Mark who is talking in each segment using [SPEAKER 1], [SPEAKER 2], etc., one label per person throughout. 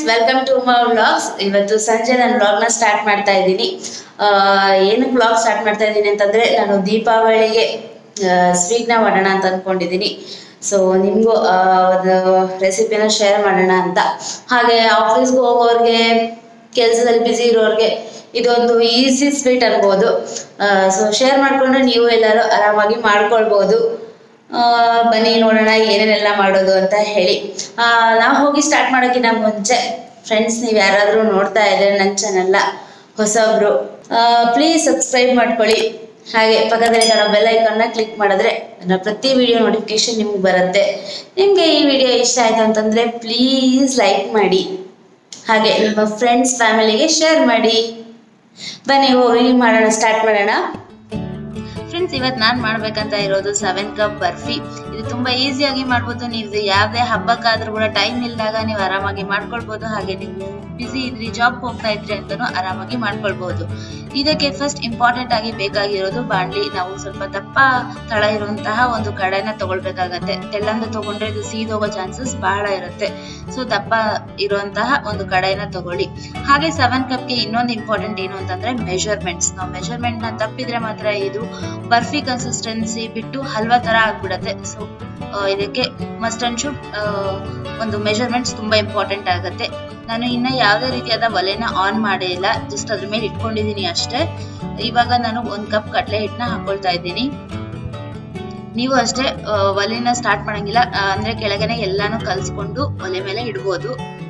[SPEAKER 1] welcome to my vlogs ಇವತ್ತು ಸಂಜೆ ನಾನು ವ್ಲಾಗ್ನ ಸ್ಟಾರ್ಟ್ ಮಾಡ್ತಾ ಇದ್ದೀನಿ ಏನಕ್ಕೆ ವ್ಲಾಗ್ ಸ್ಟಾರ್ಟ್ ಮಾಡ್ತಾ ಇದ್ದೀನಿ ಅಂತಂದರೆ ನಾನು ದೀಪಾವಳಿಗೆ ಸ್ವೀಟ್ನ ಮಾಡೋಣ ಅಂತ ಅಂದ್ಕೊಂಡಿದ್ದೀನಿ ಸೊ ನಿಮಗೂ ಒಂದು ರೆಸಿಪಿನ ಶೇರ್ ಮಾಡೋಣ ಅಂತ ಹಾಗೆ ಆಫೀಸ್ಗೆ ಹೋಗೋರಿಗೆ ಕೆಲಸದಲ್ಲಿ ಬ್ಯುಸಿ ಇರೋರಿಗೆ ಇದೊಂದು ಈಸಿ ಸ್ವೀಟ್ ಅನ್ಬೋದು ಸೊ ಶೇರ್ ಮಾಡಿಕೊಂಡ್ರೆ ನೀವು ಎಲ್ಲರೂ ಆರಾಮಾಗಿ ಮಾಡ್ಕೊಳ್ಬೋದು ಆ, ಬನ್ನಿ ನೋಡೋಣ ಏನೇನೆಲ್ಲ ಮಾಡೋದು ಅಂತ ಹೇಳಿ ನಾವು ಹೋಗಿ ಸ್ಟಾರ್ಟ್ ಮಾಡೋಕ್ಕಿಂತ ಮುಂಚೆ ಫ್ರೆಂಡ್ಸ್ ನೀವು ಯಾರಾದರೂ ನೋಡ್ತಾ ಇದ್ರೆ ನನ್ನ ಚಾನಲ್ನ ಹೊಸಬ್ರು ಪ್ಲೀಸ್ ಸಬ್ಸ್ಕ್ರೈಬ್ ಮಾಡ್ಕೊಳ್ಳಿ ಹಾಗೆ ಪಕ್ಕದಲ್ಲಿ ಕಾಣೋ ಬೆಲ್ ಐಕಾನ್ನ ಕ್ಲಿಕ್ ಮಾಡಿದ್ರೆ ನನ್ನ ಪ್ರತಿ ವಿಡಿಯೋ ನೋಟಿಫಿಕೇಶನ್ ನಿಮ್ಗೆ ಬರುತ್ತೆ ನಿಮಗೆ ಈ ವಿಡಿಯೋ ಇಷ್ಟ ಆಯ್ತು ಅಂತಂದರೆ ಪ್ಲೀಸ್ ಲೈಕ್ ಮಾಡಿ ಹಾಗೆ ನಿಮ್ಮ ಫ್ರೆಂಡ್ಸ್ ಫ್ಯಾಮಿಲಿಗೆ ಶೇರ್ ಮಾಡಿ ಬನ್ನಿ ಹೋಗಿ ಮಾಡೋಣ ಸ್ಟಾರ್ಟ್ ಮಾಡೋಣ ಫ್ರೆಂಡ್ಸ್ ಇವತ್ತು ನಾನು ಮಾಡ್ಬೇಕಂತ ಇರೋದು ಸೆವೆನ್ ಕಪ್ ಬರ್ಫಿ ಇದು ತುಂಬಾ ಈಸಿಯಾಗಿ ಮಾಡ್ಬೋದು ನೀವು ಯಾವುದೇ ಹಬ್ಬಕ್ಕಾದ್ರೂ ಕೂಡ ಟೈಮ್ ಇಲ್ದಾಗ ನೀವು ಆರಾಮಾಗಿ ಮಾಡ್ಕೊಳ್ಬೋದು ಹಾಗೆ ನೀವು ಬಿಸಿ ಇದ್ರಿ ಜಾಬ್ ಹೋಗ್ತಾ ಇದ್ರಿ ಅಂತಾನು ಆರಾಮಾಗಿ ಮಾಡ್ಕೊಳ್ಬಹುದು ಇದಕ್ಕೆ ಫಸ್ಟ್ ಇಂಪಾರ್ಟೆಂಟ್ ಆಗಿ ಬೇಕಾಗಿರೋದು ಬಾಣ್ಲಿ ನಾವು ಸ್ವಲ್ಪ ದಪ್ಪ ತಳ ಇರುವಂತಹ ಒಂದು ಕಡಾಯಿನ ತಗೊಳ್ಬೇಕಾಗತ್ತೆ ತೆಳ್ಳಂದು ತಗೊಂಡ್ರೆ ಇದು ಸೀದೋಗೋ ಚಾನ್ಸಸ್ ಬಹಳ ಇರುತ್ತೆ ಸೊ ದಪ್ಪ ಇರುವಂತಹ ಒಂದು ಕಡಾಯಿನ ತಗೊಳ್ಳಿ ಹಾಗೆ ಸೆವೆನ್ ಕಪ್ಗೆ ಇನ್ನೊಂದು ಇಂಪಾರ್ಟೆಂಟ್ ಏನು ಅಂತಂದ್ರೆ ಮೆಜರ್ಮೆಂಟ್ಸ್ ನಾವು ಮೆಜರ್ಮೆಂಟ್ ನ ತಪ್ಪಿದ್ರೆ ಮಾತ್ರ ಇದು ಬರ್ಫಿ ಕನ್ಸಿಸ್ಟೆನ್ಸಿ ಬಿಟ್ಟು ಹಲ್ವಾ ತರ ಆಗ್ಬಿಡತ್ತೆ ಸೊ ಇದಕ್ಕೆ ಮಸ್ಟ್ ಅಂಡ್ ಶುಡ್ ಒಂದು ಮೆಜರ್ಮೆಂಟ್ಸ್ ತುಂಬಾ ಇಂಪಾರ್ಟೆಂಟ್ ಆಗುತ್ತೆ ನಾನು ಇನ್ನ ಯಾವುದೇ ರೀತಿಯಾದ ಒಲೆನ ಆನ್ ಮಾಡೇ ಇಲ್ಲ ಜಸ್ಟ್ ಅದ್ರ ಮೇಲೆ ಇಟ್ಕೊಂಡಿದೀನಿ ಅಷ್ಟೇ ಇವಾಗ ನಾನು ಒಂದ್ ಕಪ್ ಕಡಲೆ ಹಿಟ್ಟನ್ನ ಹಾಕೊಳ್ತಾ ಇದ್ದೀನಿ ನೀವು ಅಷ್ಟೇ ಆ, ಒಲೆನ ಸ್ಟಾರ್ಟ್ ಮಾಡಂಗಿಲ್ಲ ಆ, ಅಂದ್ರೆ ಕೆಳಗನೆ ಎಲ್ಲಾನು ಕಲ್ಸ್ಕೊಂಡು ಒಲೆ ಮೇಲೆ ಇಡ್ಬೋದು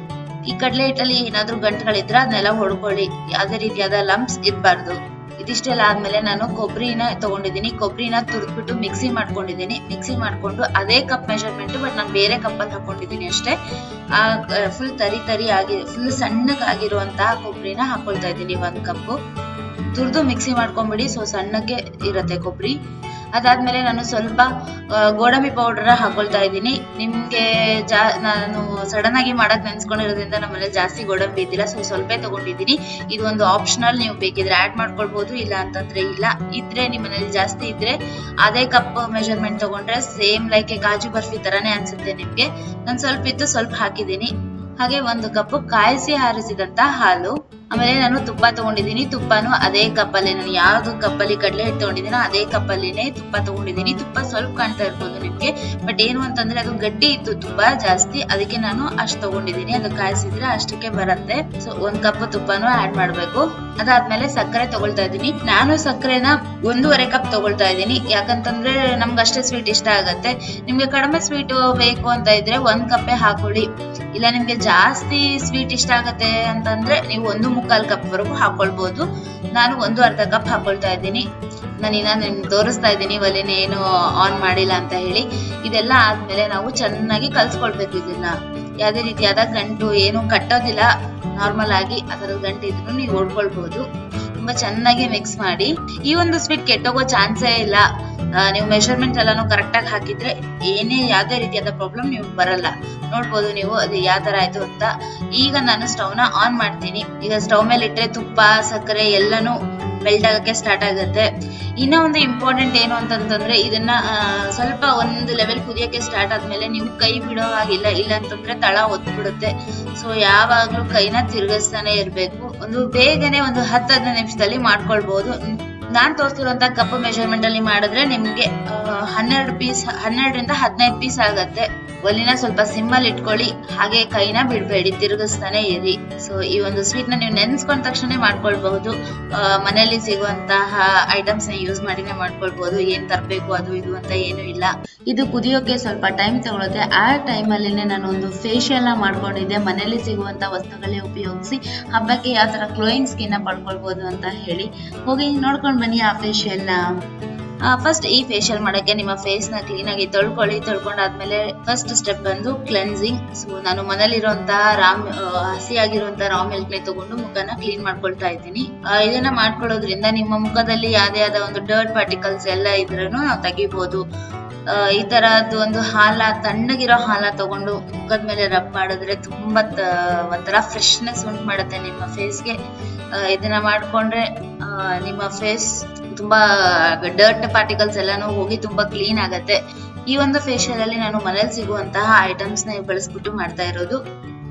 [SPEAKER 1] ಈ ಕಡಲೆ ಹಿಟ್ಟಲ್ಲಿ ಏನಾದ್ರೂ ಗಂಟುಗಳಿದ್ರೆ ಅದನ್ನೆಲ್ಲ ಹೊಡ್ಕೊಳ್ಳಿ ಯಾವುದೇ ರೀತಿಯಾದ ಲಂಪ್ಸ್ ಇರಬಾರ್ದು ಇದಿಷ್ಟೆಲ್ಲ ಆದ್ಮೇಲೆ ನಾನು ಕೊಬ್ಬರಿನ ತಗೊಂಡಿದ್ದೀನಿ ಕೊಬ್ಬರಿನ ತುರ್ದ್ಬಿಟ್ಟು ಮಿಕ್ಸಿ ಮಾಡ್ಕೊಂಡಿದ್ದೀನಿ ಮಿಕ್ಸಿ ಮಾಡ್ಕೊಂಡು ಅದೇ ಕಪ್ ಮೆಜರ್ಮೆಂಟ್ ಬಟ್ ನಾನು ಬೇರೆ ಕಪ್ಪಲ್ಲಿ ಹಾಕೊಂಡಿದ್ದೀನಿ ಅಷ್ಟೇ ಆ ಫುಲ್ ತರಿ ತರಿ ಆಗಿ ಫುಲ್ ಸಣ್ಣಗಾಗಿರುವಂತಹ ಕೊಬ್ಬರಿನ ಹಾಕೊಳ್ತಾ ಇದ್ದೀನಿ ಒಂದ್ ಕಪ್ಪು ತುರ್ದು ಮಿಕ್ಸಿ ಮಾಡ್ಕೊಂಬಿಡಿ ಸೊ ಸಣ್ಣಕ್ಕೆ ಇರುತ್ತೆ ಕೊಬ್ಬರಿ ಅದಾದ್ಮೇಲೆ ನಾನು ಸ್ವಲ್ಪ ಆ, ಗೋಡಂಬಿ ಪೌಡರ್ ಹಾಕೊಳ್ತಾ ಇದ್ದೀನಿ ನಿಮ್ಗೆ ಜಾ ನಾನು ಸಡನ್ ಆಗಿ ಮಾಡಕ್ ನೆನ್ಸ್ಕೊಂಡಿರೋದ್ರಿಂದ ನಮ್ಮಲ್ಲಿ ಜಾಸ್ತಿ ಗೋಡಂಬಿ ಇದ್ದಿಲ್ಲ ಸೊ ಸ್ವಲ್ಪ ತಗೊಂಡಿದ್ದೀನಿ ಇದು ಒಂದು ಆಪ್ಷನಲ್ ನೀವು ಬೇಕಿದ್ರೆ ಆಡ್ ಮಾಡ್ಕೊಳ್ಬಹುದು ಇಲ್ಲ ಅಂತಂದ್ರೆ ಇಲ್ಲ ಇದ್ರೆ ನಿಮ್ಮ ಮನೇಲಿ ಜಾಸ್ತಿ ಇದ್ರೆ ಅದೇ ಕಪ್ ಮೆಜರ್ಮೆಂಟ್ ತಗೊಂಡ್ರೆ ಸೇಮ್ ಲೈಕ್ ಕಾಜು ಬರ್ಫಿ ತರಾನೇ ಅನ್ಸುತ್ತೆ ನಿಮ್ಗೆ ನಾನು ಸ್ವಲ್ಪ ಇತ್ತು ಸ್ವಲ್ಪ ಹಾಕಿದ್ದೀನಿ ಹಾಗೆ ಒಂದು ಕಪ್ ಕಾಯಿಸಿ ಹಾರಿಸಿದಂತ ಹಾಲು ಆಮೇಲೆ ನಾನು ತುಪ್ಪ ತಗೊಂಡಿದ್ದೀನಿ ತುಪ್ಪನು ಅದೇ ಕಪ್ಪಲ್ಲಿ ನಾನು ಯಾವ್ದು ಕಪ್ಪಲ್ಲಿ ಕಡಲೆ ಹಿಟ್ಟು ತಗೊಂಡಿದ್ದೀನೋ ಅದೇ ಕಪ್ಪಲ್ಲಿನೇ ತುಪ್ಪ ತಗೊಂಡಿದ್ದೀನಿ ತುಪ್ಪ ಸ್ವಲ್ಪ ಕಾಣ್ತಾ ಇರ್ಬೋದು ನಿಮ್ಗೆ ಬಟ್ ಏನು ಅಂತಂದ್ರೆ ಅದು ಗಟ್ಟಿ ಇತ್ತು ತುಪ್ಪ ಜಾಸ್ತಿ ಅದಕ್ಕೆ ನಾನು ಅಷ್ಟು ತಗೊಂಡಿದ್ದೀನಿ ಅದು ಕಾಯಿಸಿದ್ರೆ ಅಷ್ಟಕ್ಕೆ ಬರುತ್ತೆ ಸೊ ಒಂದ್ ಕಪ್ ತುಪ್ಪನು ಆಡ್ ಮಾಡ್ಬೇಕು ಅದಾದ್ಮೇಲೆ ಸಕ್ಕರೆ ತಗೊಳ್ತಾ ಇದ್ದೀನಿ ನಾನು ಸಕ್ಕರೆನ ಒಂದೂವರೆ ಕಪ್ ತಗೊಳ್ತಾ ಇದ್ದೀನಿ ಯಾಕಂತಂದ್ರೆ ನಮ್ಗೆ ಅಷ್ಟೇ ಸ್ವೀಟ್ ಇಷ್ಟ ಆಗತ್ತೆ ನಿಮ್ಗೆ ಕಡಿಮೆ ಸ್ವೀಟ್ ಬೇಕು ಅಂತ ಇದ್ರೆ ಒಂದ್ ಕಪ್ಪೆ ಹಾಕೊಳ್ಳಿ ಇಲ್ಲ ನಿಮ್ಗೆ ಜಾಸ್ತಿ ಸ್ವೀಟ್ ಇಷ್ಟ ಆಗತ್ತೆ ಅಂತಂದ್ರೆ ನೀವು ಒಂದು ಮುಕ್ಕಾಲ್ ಕಪ್ ವರೆಗೂ ಹಾಕೊಳ್ಬಹುದು ನಾನು ಒಂದು ಅರ್ಧ ಕಪ್ ಹಾಕೊಳ್ತಾ ಇದ್ದೀನಿ ನಾನು ಇನ್ನ ನಿಮ್ಗೆ ತೋರಿಸ್ತಾ ಇದ್ದೀನಿ ಒಲೆನ ಏನು ಆನ್ ಮಾಡಿಲ್ಲ ಅಂತ ಹೇಳಿ ಇದೆಲ್ಲ ಆದ್ಮೇಲೆ ನಾವು ಚೆನ್ನಾಗಿ ಕಲ್ಸ್ಕೊಳ್ಬೇಕು ಇದನ್ನ ಯಾವುದೇ ರೀತಿಯಾದ ಗಂಟು ಏನು ಕಟ್ಟೋದಿಲ್ಲ ನಾರ್ಮಲ್ ಆಗಿ ಅದರ ಗಂಟು ಇದ್ರು ನೀವು ಓಡ್ಕೊಳ್ಬಹುದು ತುಂಬಾ ಚೆನ್ನಾಗಿ ಮಿಕ್ಸ್ ಮಾಡಿ ಈ ಒಂದು ಸ್ವೀಟ್ ಕೆಟ್ಟೋಗೋ ಚಾನ್ಸೇ ಇಲ್ಲ ಆ, ನೀವು ಮೆಷರ್ಮೆಂಟ್ ಎಲ್ಲಾನು ಕರೆಕ್ಟ್ ಆಗಿ ಹಾಕಿದ್ರೆ ಏನೇ ಯಾವ್ದೇ ರೀತಿಯಾದ ಪ್ರಾಬ್ಲಮ್ ನೀವು ಬರಲ್ಲ ನೋಡ್ಬೋದು ನೀವು ಅದು ಯಾವ ತರ ಆಯ್ತು ಅಂತ ಈಗ ನಾನು ಸ್ಟವ್ ನ ಆನ್ ಮಾಡ್ತೀನಿ ಈಗ ಸ್ಟವ್ ಮೇಲೆ ಇಟ್ಟರೆ ತುಪ್ಪ ಸಕ್ಕರೆ ಎಲ್ಲಾನು ಮೆಲ್ಟ್ ಆಗಕ್ಕೆ ಸ್ಟಾರ್ಟ್ ಆಗುತ್ತೆ ಇನ್ನ ಒಂದು ಇಂಪಾರ್ಟೆಂಟ್ ಏನು ಅಂತಂತಂದ್ರೆ ಇದನ್ನ ಆ, ಸ್ವಲ್ಪ ಒಂದು ಲೆವೆಲ್ ಕುದಿಯಕ್ಕೆ ಸ್ಟಾರ್ಟ್ ಆದ್ಮೇಲೆ ನೀವು ಕೈ ಬಿಡೋ ಹಾಗಿಲ್ಲ ಇಲ್ಲ ಅಂತಂದ್ರೆ ತಳ ಒತ್ಬಿಡುತ್ತೆ ಸೊ ಯಾವಾಗ್ಲೂ ಕೈನ ತಿರುಗಿಸ್ತಾನೆ ಇರ್ಬೇಕು ಒಂದು ಬೇಗನೆ ಒಂದು ಹತ್ತು ಹದಿನೈದು ನಿಮಿಷದಲ್ಲಿ ಮಾಡ್ಕೊಳ್ಬಹುದು ನಾನ್ ತೋರಿಸ್ತಿರುವಂತ ಕಪ್ ಮೆಜರ್ಮೆಂಟ್ ಅಲ್ಲಿ ಮಾಡಿದ್ರೆ ನಿಮ್ಗೆ ಹನ್ನೆರಡು ಪೀಸ್ ಹನ್ನೆರಡರಿಂದ ಹದಿನೈದು ಪೀಸ್ ಆಗತ್ತೆ ಒಲಿನ ಸ್ವಲ್ಪ ಸಿಮ್ಮಲ್ಲಿ ಇಟ್ಕೊಳ್ಳಿ ಹಾಗೆ ಕೈನ ಬಿಡ್ಬೇಡಿ ತಿರುಗಿಸ್ತಾನೆ ಇರಿ ಸೊ ಈ ಒಂದು ಸ್ವೀಟ್ ನ ನೀವು ನೆನ್ಸ್ಕೊಂಡ ತಕ್ಷಣ ಮಾಡ್ಕೊಳ್ಬಹುದು ಆ, ಮನೆಯಲ್ಲಿ ಸಿಗುವಂತಹ ಐಟಮ್ಸ್ ನ ಯೂಸ್ ಮಾಡಿನೇ ಮಾಡ್ಕೊಳ್ಬಹುದು ಏನ್ ತರಬೇಕು ಅದು ಇದು ಅಂತ ಏನು ಇಲ್ಲ ಇದು ಕುದಿಯೋಕೆ ಸ್ವಲ್ಪ ಟೈಮ್ ತಗೊಳುತ್ತೆ ಆ ಟೈಮ್ ಅಲ್ಲಿನೇ ನಾನು ಒಂದು ಫೇಶಿಯಲ್ ನ ಮಾಡ್ಕೊಂಡಿದ್ದೆ ಮನೆಯಲ್ಲಿ ಸಿಗುವಂತ ವಸ್ತುಗಳೇ ಉಪಯೋಗಿಸಿ ಹಬ್ಬಕ್ಕೆ ಯಾವ ತರ ಗ್ಲೋಯಿಂಗ್ ಸ್ಕಿನ್ ನ ಪಡ್ಕೊಳ್ಬಹುದು ಅಂತ ಹೇಳಿ ಹೋಗಿ ನೋಡ್ಕೊಂಡ್ ಬನ್ನಿ ಆ ಫೇಶಿಯಲ್ ನ ಫಸ್ಟ್ ಈ ಫೇಶಿಯಲ್ ಮಾಡಕ್ಕೆ ನಿಮ್ಮ ಫೇಸ್ ನ ಕ್ಲೀನ್ ಆಗಿ ತೊಳ್ಕೊಳ್ಳಿ ತೊಳ್ಕೊಂಡಾದ್ಮೇಲೆ ಫಸ್ಟ್ ಸ್ಟೆಪ್ ಬಂದು ಕ್ಲೆನ್ಸಿಂಗ್ ಸೊ ನಾನು ಮನೇಲಿರುವಂತಹ ರಾಮ್ ಆ, ಹಸಿಯಾಗಿರುವಂತಹ ರಾ ಮಿಲ್ಕ್ ನೇ ತಗೊಂಡು ಮುಖನ ಕ್ಲೀನ್ ಮಾಡ್ಕೊಳ್ತಾ ಇದ್ದೀನಿ ಆ, ಇದನ್ನ ಮಾಡ್ಕೊಳ್ಳೋದ್ರಿಂದ ನಿಮ್ಮ ಮುಖದಲ್ಲಿ ಯಾವ್ದೇ ಆದ ಒಂದು ಡರ್ಟ್ ಪಾರ್ಟಿಕಲ್ಸ್ ಎಲ್ಲ ಇದ್ರೂ ನಾವು ತೆಗಿಬಹುದು ಆ, ಈ ತರದ್ದು ಒಂದು ಹಾಲ ತಣ್ಣಗಿರೋ ಹಾಲ ತಗೊಂಡು ಮುಖದ ಮೇಲೆ ರಬ್ ಮಾಡಿದ್ರೆ ತುಂಬಾ ತ- ಒಂಥರ ಫ್ರೆಶ್ನೆಸ್ ಉಂಟು ಮಾಡುತ್ತೆ ನಿಮ್ಮ ಫೇಸ್ಗೆ ಇದನ್ನ ಮಾಡ್ಕೊಂಡ್ರೆ ಆ, ನಿಮ್ಮ ಫೇಸ್ ತುಂಬಾ ಡರ್ಟ್ ಪಾರ್ಟಿಕಲ್ಸ್ ಎಲ್ಲಾನು ಹೋಗಿ ತುಂಬಾ ಕ್ಲೀನ್ ಆಗತ್ತೆ ಈ ಒಂದು ಫೇಶಿಯಲ್ ಅಲ್ಲಿ ನಾನು ಮನೇಲಿ ಸಿಗುವಂತಹ ಐಟಮ್ಸ್ ನ ಬಳಸ್ಬಿಟ್ಟು ಮಾಡ್ತಾ ಇರೋದು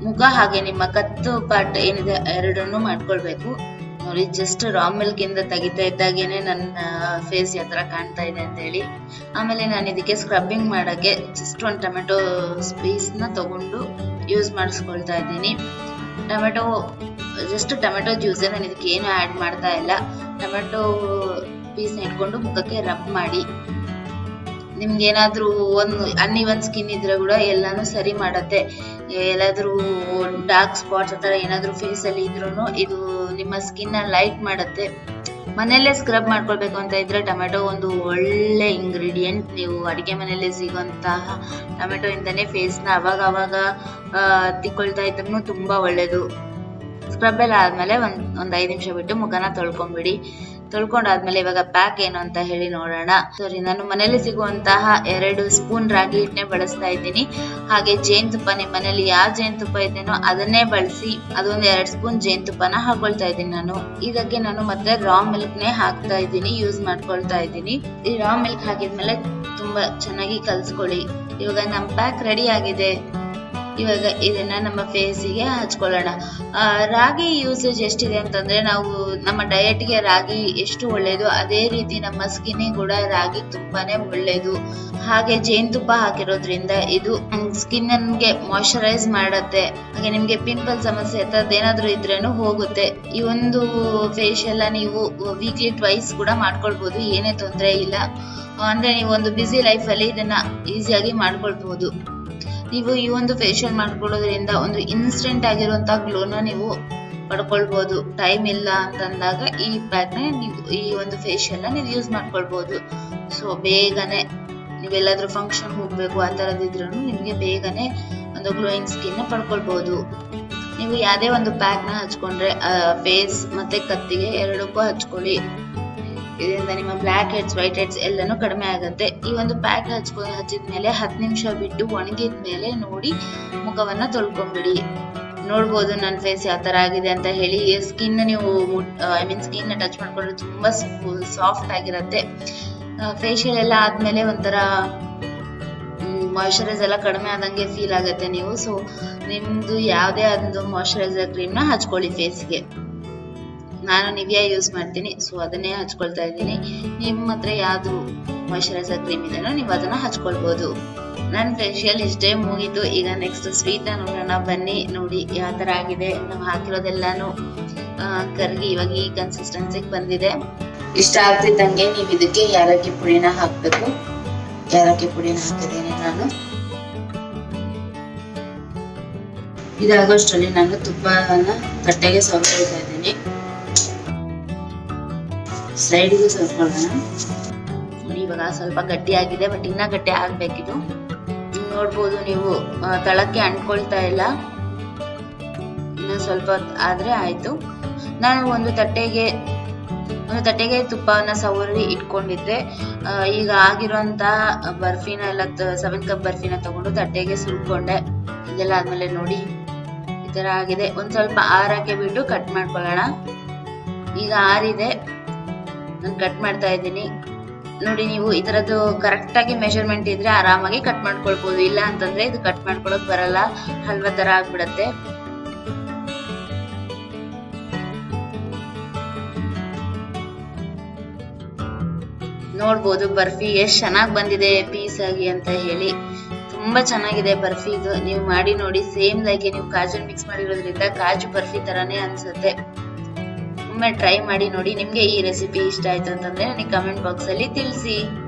[SPEAKER 1] ಮುಖ ಹಾಗೆ ನಿಮ್ಮ ಕತ್ತು ಪಾರ್ಟ್ ಏನಿದೆ ಎರಡನ್ನೂ ಮಾಡ್ಕೊಳ್ಬೇಕು ನೋಡಿ ಜಸ್ಟ್ ರಾ ಮಿಲ್ಕ್ ಇಂದ ತೆಗಿತಾ ಇದ್ದಾಗೇನೆ ನನ್ನ ಫೇಸ್ ಯಾವ ಥರ ಕಾಣ್ತಾ ಇದೆ ಅಂತ ಹೇಳಿ ಆಮೇಲೆ ನಾನು ಇದಕ್ಕೆ ಸ್ಕ್ರಬ್ಬಿಂಗ್ ಮಾಡೋಕ್ಕೆ ಜಸ್ಟ್ ಒಂದು ಟೊಮೆಟೊ ಪೀಸ್ನ ತಗೊಂಡು ಯೂಸ್ ಮಾಡಿಸ್ಕೊಳ್ತಾ ಇದ್ದೀನಿ ಟೊಮೆಟೊ ಜಸ್ಟ್ ಟೊಮೆಟೊ ಜ್ಯೂಸೇ ನಾನು ಇದಕ್ಕೆ ಏನು ಆ್ಯಡ್ ಮಾಡ್ತಾ ಇಲ್ಲ ಟೊಮೆಟೊ ಪೀಸ್ನ ಇಟ್ಕೊಂಡು ಮುಖಕ್ಕೆ ರಬ್ ಮಾಡಿ ನಿಮ್ಗೆ ಏನಾದ್ರೂ ಒಂದು ಅನ್ಇವನ್ ಸ್ಕಿನ್ ಇದ್ರೆ ಕೂಡ ಎಲ್ಲಾನು ಸರಿ ಮಾಡತ್ತೆ ಎಲ್ಲಾದ್ರೂ ಡಾರ್ಕ್ ಸ್ಪಾಟ್ಸ್ ಆತರ ಏನಾದ್ರೂ ಫೇಸ್ ಅಲ್ಲಿ ಇದ್ರೂ ಇದು ನಿಮ್ಮ ಸ್ಕಿನ್ ನ ಲೈಟ್ ಮಾಡುತ್ತೆ ಮನೆಯಲ್ಲೇ ಸ್ಕ್ರಬ್ ಮಾಡ್ಕೊಳ್ಬೇಕು ಅಂತ ಇದ್ರೆ ಟೊಮೆಟೊ ಒಂದು ಒಳ್ಳೆ ಇಂಗ್ರೀಡಿಯೆಂಟ್ ನೀವು ಅಡಿಗೆ ಮನೆಯಲ್ಲೇ ಸಿಗುವಂತಹ ಟೊಮೆಟೊ ಇಂದಾನೆ ಫೇಸ್ ನ ಅವಾಗ ಅವಾಗ ಆ, ತಿಕ್ಕೊಳ್ತಾ ಇದ್ರೂ ತುಂಬಾ ಒಳ್ಳೇದು ಸ್ಕ್ರಬ್ ಎಲ್ಲ ಆದ್ಮೇಲೆ ಒಂದ್ ಒಂದ್ ಐದ್ ನಿಮಿಷ ಬಿಟ್ಟು ಮುಖನ ತೊಳ್ಕೊಂಬಿಡಿ ತೊಳ್ಕೊಂಡಾದ್ಮೇಲೆ ಇವಾಗ ಪ್ಯಾಕ್ ಏನು ಅಂತ ಹೇಳಿ ನೋಡೋಣ ಸಾರಿ ನಾನು ಮನೇಲಿ ಸಿಗುವಂತಹ ಎರಡು ಸ್ಪೂನ್ ರಾಗಿ ಹಿಟ್ಟನ್ನೇ ಬಳಸ್ತಾ ಇದ್ದೀನಿ ಹಾಗೆ ಜೇನುತುಪ್ಪ ನಿಮ್ಮ ಮನೇಲಿ ಯಾವ ಜೇನುತುಪ್ಪ ಇದೆನೋ ಅದನ್ನೇ ಬಳಸಿ ಅದೊಂದು ಎರಡ್ ಸ್ಪೂನ್ ಜೇನುತುಪ್ಪನ ಹಾಕೊಳ್ತಾ ಇದ್ದೀನಿ ನಾನು ಇದಕ್ಕೆ ನಾನು ಮತ್ತೆ ರಾ ಮಿಲ್ಕ್ ನೇ ಹಾಕ್ತಾ ಇದ್ದೀನಿ ಯೂಸ್ ಮಾಡ್ಕೊಳ್ತಾ ಇದ್ದೀನಿ ಈ ರಾ ಮಿಲ್ಕ್ ಹಾಕಿದ್ಮೇಲೆ ತುಂಬಾ ಚೆನ್ನಾಗಿ ಕಲ್ಸ್ಕೊಳ್ಳಿ ಇವಾಗ ನಮ್ ಪ್ಯಾಕ್ ರೆಡಿ ಆಗಿದೆ ಇವಾಗ ಇದನ್ನ ನಮ್ಮ ಫೇಸಿಗೆ ಹಚ್ಕೊಳ್ಳೋಣ ಆ, ರಾಗಿ ಯೂಸೇಜ್ ಎಷ್ಟಿದೆ ಅಂತಂದ್ರೆ ನಾವು ನಮ್ಮ ಡಯಟ್ಗೆ ರಾಗಿ ಎಷ್ಟು ಒಳ್ಳೇದು ಅದೇ ರೀತಿ ನಮ್ಮ ಸ್ಕಿನ್ಗೆ ಕೂಡ ರಾಗಿ ತುಂಬಾನೇ ಒಳ್ಳೇದು ಹಾಗೆ ಜೇನುತುಪ್ಪ ಹಾಕಿರೋದ್ರಿಂದ ಇದು ಸ್ಕಿನ್ ಗೆ ಮಾಯಶ್ಚರೈಸ್ ಮಾಡತ್ತೆ ಹಾಗೆ ನಿಮ್ಗೆ ಪಿಂಪಲ್ ಸಮಸ್ಯೆ ಅಂತದ್ ಏನಾದ್ರೂ ಇದ್ರೇನು ಹೋಗುತ್ತೆ ಈ ಒಂದು ಫೇಶಿಯಲ್ ನೀವು ವೀಕ್ಲಿ ಟ್ವೈಸ್ ಕೂಡ ಮಾಡ್ಕೊಳ್ಬಹುದು ಏನೇ ತೊಂದರೆ ಇಲ್ಲ ಅಂದ್ರೆ ನೀವು ಒಂದು ಬ್ಯುಸಿ ಲೈಫ್ ಅಲ್ಲಿ ಇದನ್ನ ಈಸಿಯಾಗಿ ಮಾಡ್ಕೊಳ್ಬಹುದು ನೀವು ಈ ಒಂದು ಫೇಶಿಯಲ್ ಮಾಡ್ಕೊಳ್ಳೋದ್ರಿಂದ ಒಂದು ಇನ್ಸ್ಟೆಂಟ್ ಆಗಿರುವಂತಹ ಗ್ಲೋನ ನೀವು ಪಡ್ಕೊಳ್ಬಹುದು ಟೈಮ್ ಇಲ್ಲ ಅಂತಂದಾಗ ಈ ಪ್ಯಾಕ್ ನ ನೀವು ಈ ಒಂದು ಫೇಶಿಯಲ್ ನ ನೀವು ಯೂಸ್ ಮಾಡ್ಕೊಳ್ಬಹುದು ಸೊ ಬೇಗನೆ ನೀವೆಲ್ಲಾದ್ರೂ ಫಂಕ್ಷನ್ ಹೋಗ್ಬೇಕು ಆ ತರದಿದ್ರು ನಿಮ್ಗೆ ಬೇಗನೆ ಒಂದು ಗ್ಲೋಯಿಂಗ್ ಸ್ಕಿನ್ ನ ಪಡ್ಕೊಳ್ಬಹುದು ನೀವು ಯಾವ್ದೇ ಒಂದು ಪ್ಯಾಕ್ ನ ಹಚ್ಕೊಂಡ್ರೆ ಫೇಸ್ ಮತ್ತೆ ಕತ್ತಿಗೆ ಎರಡಕ್ಕೂ ಹಚ್ಕೊಳ್ಳಿ ಇದರಿಂದ ನಿಮ್ಮ ಬ್ಲ್ಯಾಕ್ ಹೆಡ್ಸ್ ವೈಟ್ ಹೆಡ್ಸ್ ಎಲ್ಲಾನು ಕಡಿಮೆ ಆಗುತ್ತೆ ಈ ಒಂದು ಪ್ಯಾಕ್ ಹಚ್ಕೊ ಹಚ್ಚಿದ್ಮೇಲೆ ಹತ್ತು ನಿಮಿಷ ಬಿಟ್ಟು ಒಣಗಿದ ಮೇಲೆ ನೋಡಿ ಮುಖವನ್ನ ತೊಳ್ಕೊಂಬಿಡಿ ನೋಡ್ಬೋದು ನನ್ನ ಫೇಸ್ ಯಾವ ತರ ಆಗಿದೆ ಅಂತ ಹೇಳಿ ಸ್ಕಿನ್ ನೀವು ಐ ಮೀನ್ ಸ್ಕಿನ್ ಟಚ್ ಮಾಡ್ಕೊಂಡ್ರೆ ತುಂಬಾ ಸಾಫ್ಟ್ ಆಗಿರತ್ತೆ ಫೇಶಿಯಲ್ ಎಲ್ಲ ಆದ್ಮೇಲೆ ಒಂಥರ ಮಾಯಶ್ಚರೈಸ್ ಎಲ್ಲ ಕಡಿಮೆ ಆದಂಗೆ ಫೀಲ್ ಆಗುತ್ತೆ ನೀವು ಸೊ ನಿಮ್ದು ಯಾವುದೇ ಒಂದು ಮಾಯಶ್ಚರೈಸರ್ ಕ್ರೀಮ್ ನ ಹಚ್ಕೊಳ್ಳಿ ಫೇಸ್ಗೆ ನಾನು ನಿವಿಯಾ ಯೂಸ್ ಮಾಡ್ತೀನಿ ಸೊ ಅದನ್ನೇ ಹಚ್ಕೊಳ್ತಾ ಇದ್ದೀನಿ ನಿಮ್ಮ ಹತ್ರ ಯಾವ್ದು ಮಾಯಶ್ಚರೈಸರ್ ಕ್ರೀಮ್ ಇದೆನೋ ನೀವು ಅದನ್ನ ಹಚ್ಕೊಳ್ಬೋದು ನನ್ನ ಫೇಶಿಯಲ್ ಇಷ್ಟೇ ಮುಗೀತು ಈಗ ನೆಕ್ಸ್ಟ್ ಸ್ವೀಟ್ ನೋಡೋಣ ಬನ್ನಿ ನೋಡಿ ಯಾವ ತರ ಆಗಿದೆ ನಾವು ಹಾಕಿರೋದೆಲ್ಲಾನು ಆ, ಕರ್ಗಿ ಇವಾಗ ಈ ಕನ್ಸಿಸ್ಟೆನ್ಸಿಗೆ ಬಂದಿದೆ ಇಷ್ಟ ಆಗ್ತಿದ್ದಂಗೆ ನೀವು ಇದಕ್ಕೆ ಯಾಲಕ್ಕಿ ಪುಡಿನ ಹಾಕ್ಬೇಕು ಯಾಲಕ್ಕಿ ಪುಡಿನ ಹಾಕಿದ್ದೀನಿ ನಾನು ಇದಾಗೋಷ್ಟರಲ್ಲಿ ನಾನು ತುಪ್ಪನ ತಟ್ಟೆಗೆ ಸವರ್ಕೊಳ್ತಾ ಇದ್ದೀನಿ ಸೈಡ್ಗೆ ಸವರ್ಕೊಳ್ಳೋಣ ನೋಡಿ ಇವಾಗ ಸ್ವಲ್ಪ ಗಟ್ಟಿ ಆಗಿದೆ ಬಟ್ ಇನ್ನ ಗಟ್ಟಿ ಆಗ್ಬೇಕಿದು ನೋಡ್ಬೋದು ನೀವು ಆ, ತಳಕ್ಕೆ ಅಂಟ್ಕೊಳ್ತಾ ಇಲ್ಲ ಇನ್ನು ಸ್ವಲ್ಪ ಹೊತ್ತು ಆದ್ರೆ ಆಯ್ತು ನಾನು ಒಂದು ತಟ್ಟೆಗೆ ಒಂದು ತಟ್ಟೆಗೆ ತುಪ್ಪವನ್ನ ಸವರಿ ಇಟ್ಕೊಂಡಿದ್ದೆ ಆ, ಈಗ ಆಗಿರುವಂತಹ ಬರ್ಫಿನ ಎಲ್ಲ ಸೆವೆನ್ ಕಪ್ ಬರ್ಫಿನ ತಗೊಂಡು ತಟ್ಟೆಗೆ ಸುಲ್ಕೊಂಡೆ ಇದೆಲ್ಲ ಆದ್ಮೇಲೆ ನೋಡಿ ಈ ತರ ಆಗಿದೆ ಒಂದ್ ಸ್ವಲ್ಪ ಆರಕ್ಕೆ ಬಿಟ್ಟು ಕಟ್ ಮಾಡ್ಕೊಳ್ಳೋಣ ಈಗ ಆರಿದೆ ನಾನು ಕಟ್ ಮಾಡ್ತಾ ಇದ್ದೀನಿ ನೋಡಿ ನೀವು ಈ ತರದ್ದು ಕರೆಕ್ಟ್ ಆಗಿ ಮೆಷರ್ಮೆಂಟ್ ಇದ್ರೆ ಆರಾಮಾಗಿ ಕಟ್ ಮಾಡ್ಕೊಳ್ಬಹುದು ಇಲ್ಲ ಅಂತಂದ್ರೆ ಇದು ಕಟ್ ಮಾಡ್ಕೊಳಕ್ ಬರಲ್ಲ ಹಲ್ವಾ ತರ ಆಗ್ಬಿಡತ್ತೆ ನೋಡ್ಬೋದು ಬರ್ಫಿ ಎಷ್ಟ್ ಚೆನ್ನಾಗ್ ಬಂದಿದೆ ಪೀಸ್ ಆಗಿ ಅಂತ ಹೇಳಿ ತುಂಬಾ ಚೆನ್ನಾಗಿದೆ ಬರ್ಫಿ ಇದು ನೀವು ಮಾಡಿ ನೋಡಿ ಸೇಮ್ ಲೈಕ್ ನೀವು ಕಾಜು ಮಿಕ್ಸ್ ಮಾಡಿರೋದ್ರಿಂದ ಕಾಜು ಬರ್ಫಿ ತರಾನೇ ಅನ್ಸುತ್ತೆ ಒಮ್ಮೆ ಟ್ರೈ ಮಾಡಿ ನೋಡಿ ನಿಮ್ಗೆ ಈ ರೆಸಿಪಿ ಇಷ್ಟ ಆಯ್ತು ಅಂತಂದ್ರೆ ನನಗೆ ಕಮೆಂಟ್ ಬಾಕ್ಸ್ ಅಲ್ಲಿ ತಿಳಿಸಿ